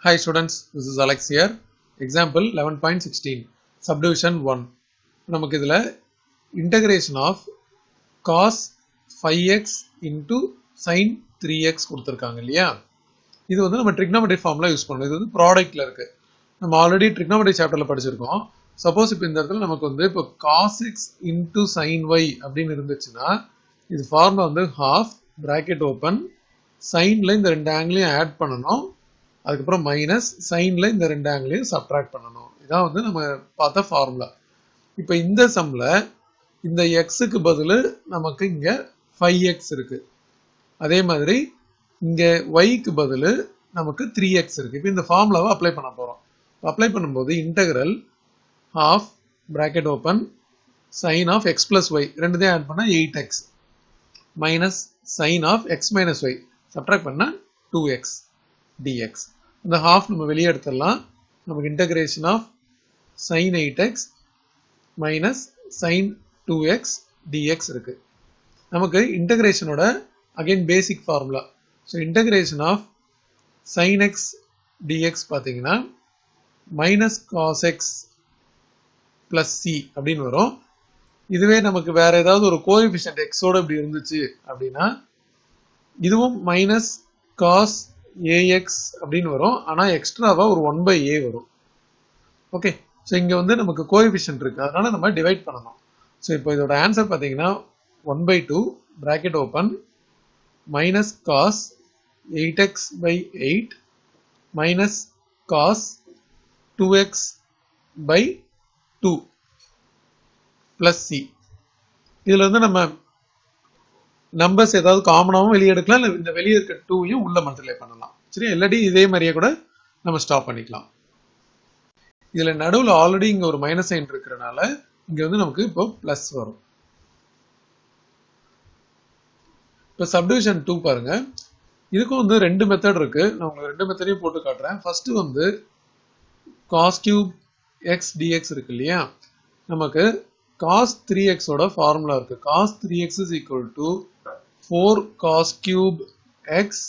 Hi students, this is Alex here. Example 11.16 Subdivision 1 நமக்கு இதுல integration of cos 5x into sin 3x கொடுத்திருக்காங்க இல்லையா இது வந்து நம்ம trigonometry formula யூஸ் பண்ணணும் இது வந்து ப்ராடக்ட்ல இருக்கு நம்ம ஆல்ரெடி trigonometry சாப்டர்ல படிச்சிருக்கோம் சப்போஸ் இப்போ இந்த இடத்துல நமக்கு வந்து இப்போ cos x into sin y அப்படின்னு இருந்துச்சுன்னா இது ஃபார்முலா வந்து half bracket open சைன்ல இந்த ரெண்டு ஆங்கிளையும் ஆட் பண்ணணும் அதுக்கப்புறம் மைனஸ் சைன்ல இந்த ரெண்டு ஆங்கிளையும் சப்ட்ராக்ட் பண்ணணும் இதான் வந்து நம்ம பார்த்த ஃபார்முலா இப்போ இந்த சம்ல இந்த எக்ஸுக்கு பதில் நமக்கு இங்க ஃபைவ் எக்ஸ் இருக்கு அதே மாதிரி இங்க ஒய்க்கு பதில் நமக்கு த்ரீ எக்ஸ் இருக்கு இப்போ இந்த ஃபார்முலாவை அப்ளை பண்ண போறோம் அப்ளை பண்ணும்போது integral half bracket open sine of x plus y ரெண்டுத்தையும் ஆட் பண்ணா eight x minus sine of x minus y subtract பண்ணா டூ எக்ஸ் டிஎக்ஸ் இந்த ஹாஃப் நம்ம வெளியே எடுத்துடலாம் நமக்கு integration of sine eight x minus sine two x dx இருக்கு நமக்கு இன்டகிரேஷனோட again basic formula so integration of sine x dx பார்த்தீங்கன்னா minus cos x plus c அப்படின்னு வரும் இதுவே நமக்கு வேற ஏதாவது ஒரு கோஎஃபிஷியன்ட் எக்ஸோட இப்படி இருந்துச்சு அப்படின்னா இதுவும் மைனஸ் காஸ் ஏஎக்ஸ் அப்படின்னு வரும் ஆனால் எக்ஸ்ட்ராவா ஒரு ஒன் பை ஏ வரும் ஓகே ஸோ இங்கே வந்து நமக்கு கோஎஃபிஷியன்ட் இருக்கு அதனால நம்ம டிவைட் பண்ணணும் ஸோ இப்போ இதோட ஆன்சர் பார்த்தீங்கன்னா one by two bracket open minus cos eight x by eight minus cos two x by two plus c இதில் வந்து நம்ம நம்பர்ஸ் ஏதாவது காமனாகவும் வெளியே எடுக்கலாம் இல்லை இந்த வெளியே இருக்க டூவையும் உள்ள மல்டிப்ளை பண்ணலாம் சரி இல்லாட்டி இதே மாதிரியே கூட நம்ம ஸ்டாப் பண்ணிக்கலாம் இதில் நடுவில் ஆல்ரெடி இங்கே ஒரு மைனஸ் சைன் இருக்கிறனால இங்கே வந்து நமக்கு இப்போ ப்ளஸ் வரும் இப்போ சப்டிவிஷன் டூ பாருங்க இதுக்கும் வந்து ரெண்டு மெத்தட் இருக்கு நான் உங்களுக்கு ரெண்டு மெத்தடையும் போட்டு காட்டுறேன் ஃபர்ஸ்ட் வந்து காஸ் கியூப் எக்ஸ் டிஎக்ஸ் இருக்கு இல்லையா நமக்கு காஸ் த்ரீ எக்ஸோட ஃபார்முலா இருக்கு cos three x is equal to four cos cube x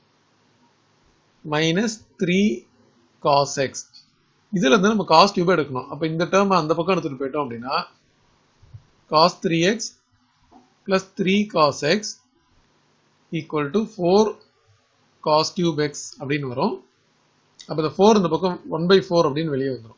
minus three cos x இதுல இருந்து நம்ம காஸ் கியூப் எடுக்கணும் அப்போ இந்த டேர்ம் அந்த பக்கம் எடுத்துட்டு போயிட்டோம் அப்படின்னா cos three x plus three cos x equal to four cos cube x அப்படின்னு வரும் அப்போ இந்த ஃபோர் இந்த பக்கம் ஒன் பை ஃபோர் அப்படின்னு வெளியே வந்துடும்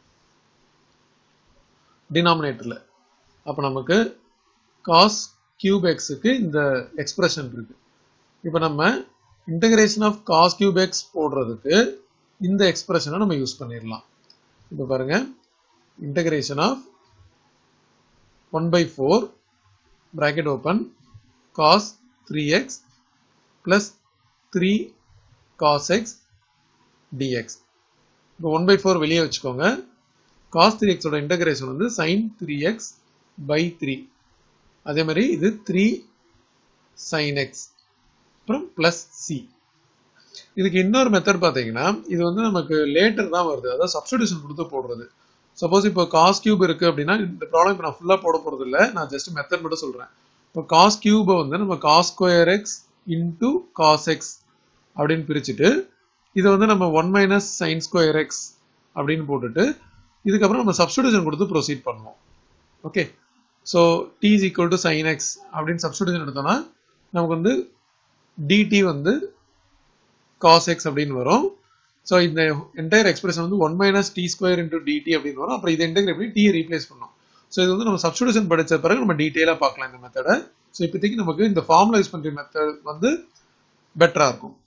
டினாமினேட்டரில் அப்போ நமக்கு காஸ் கியூப் எக்ஸுக்கு இந்த எக்ஸ்பிரஷன் இருக்கு இப்போ நம்ம integration of cos cube x போடுறதுக்கு இந்த எக்ஸ்பிரஷனை நம்ம யூஸ் பண்ணிடலாம் இப்போ பாருங்க integration of one by four bracket open cos three x plus three cos x dx இப்போ ஒன் பை ஃபோர் வெளியே வச்சுக்கோங்க காஸ் த்ரீ எக்ஸோட இன்டகிரேஷன் வந்து sine three x by three அதே மாதிரி இது த்ரீ சைன் எக்ஸ் அப்புறம் பிளஸ் சி இதுக்கு இன்னொரு மெத்தட் பார்த்தீங்கன்னா இது வந்து நமக்கு லேட்டர் தான் வருது அதாவது சப்ஸ்டியூஷன் கொடுத்து போடுறது சப்போஸ் இப்போ காஸ் கியூப் இருக்கு அப்படின்னா இந்த ப்ராப்ளம் இப்போ நான் ஃபுல்லாக போட போறது இல்லை நான் ஜஸ்ட் மெத்தட் மட்டும் சொல்றேன் இப்போ காஸ் கியூபை வந்து நம்ம cos square x into cos x அப்படின்னு பிரிச்சுட்டு இதை வந்து நம்ம one minus sine square x அப்படின்னு போட்டுட்டு இதுக்கப்புறம் நம்ம சப்ஸ்டியூஷன் கொடுத்து ப்ரொசீட் பண்ணுவோம் okay so t is equal to sine x அப்படின்னு சப்ஸ்டியூஷன் எடுத்தோம்னா நமக்கு வந்து டிடி வந்து காஸ் எக்ஸ் அப்படின்னு வரும் ஸோ இந்த என்டையர் எக்ஸ்பிரஷன் வந்து one minus t square into dt அப்படின்னு வரும் அப்புறம் இதை இன்டெகிரேட் பண்ணி டியை ரீப்ளேஸ் பண்ணோம் ஸோ இது வந்து நம்ம சப்ஸ்டியூஷன் படித்த பிறகு நம்ம டீட்டெயிலாக பார்க்கலாம் இந்த மெத்தடை ஸோ இப்போதைக்கு நமக்கு இந்த ஃபார்முலா யூஸ் பண்ணுற மெத்தட் வந்து பெட்டராக இருக்கும்